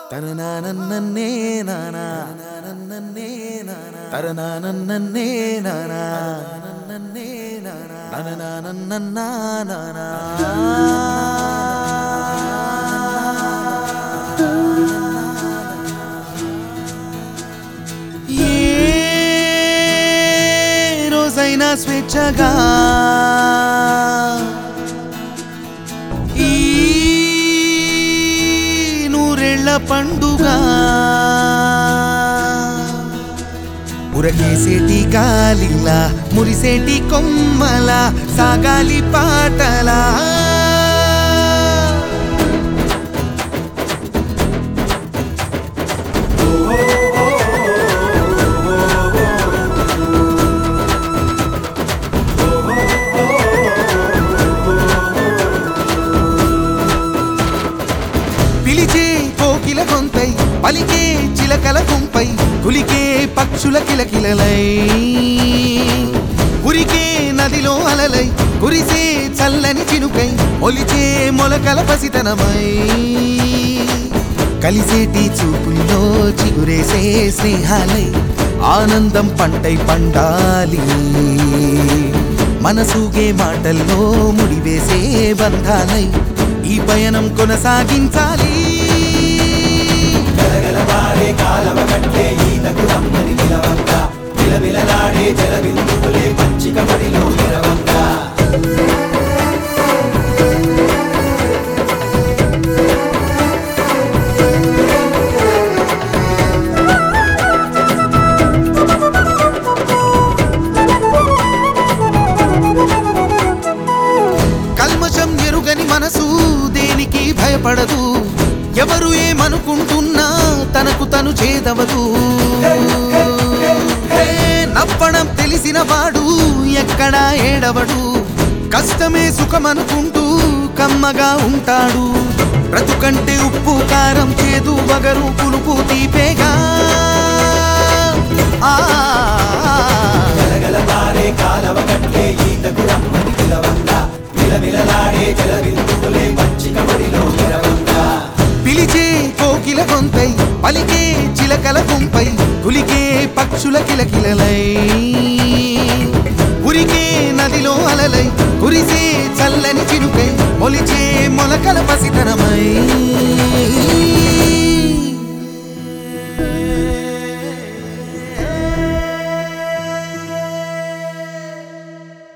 తననానన్నే నానా నన్నే నానా తరనానన్నే నానా నన్నే నానా నననానన్నా నానా ఏ రోజైనా స్వేచ్ఛగా ఈ నూరేళ్ల పండుగ ఉరకేసేటి గాలిలా మురిసేటి కొమ్మల సాగాలి పాటలా పిలిచే కోకిల గొంతై పలికే చిలకల గుంపై కులికే పక్షుల కిలకిలలై ఉరికే నదిలో అలలై కురిసే చల్లని చినుకై ఒలిచే మొలకల పసితనమై కలిసేటి చూపుల్లో చిగురేసే స్నేహాలై ఆనందం పంటై పండాలి మనసూగే మాటల్లో ముడివేసే బంధాలై ఈ పయనం కొనసాగించాలి గలగలవాడే కాలవ కట్టే ఈతకు రమ్మని నిలవంక విలవిలలాడే జల బిందువులే పచ్చిక మడిలో నిలవంక కల్మషం ఎరుగని మనసు దేనికి భయపడదు ఎవరు ఏమనుకుంటున్నా తనకు తను చేదవదు హే, నవ్వడం తెలిసిన వాడు ఎక్కడా ఏడవడు కష్టమే సుఖమనుకుంటూ కమ్మగా ఉంటాడు బ్రతుకంటే ఉప్పు కారం చేదు వగరు పులుపు తీపేగా ఆ గలగలవాడే కాలవ కట్టే ఈతకు రమ్మని నిలవంక విలవిలలాడే జల బిందువులే పచ్చిక మడిలో నిలవంక పిలిచే కోకిల గొంతై పలికే చిలకల గుంపై కులికే పక్షుల కిలకిలలై ఉరికే నదిలో అలలై కురిసే చల్లని చినుకై మొలిచే మొలకల పసితనమై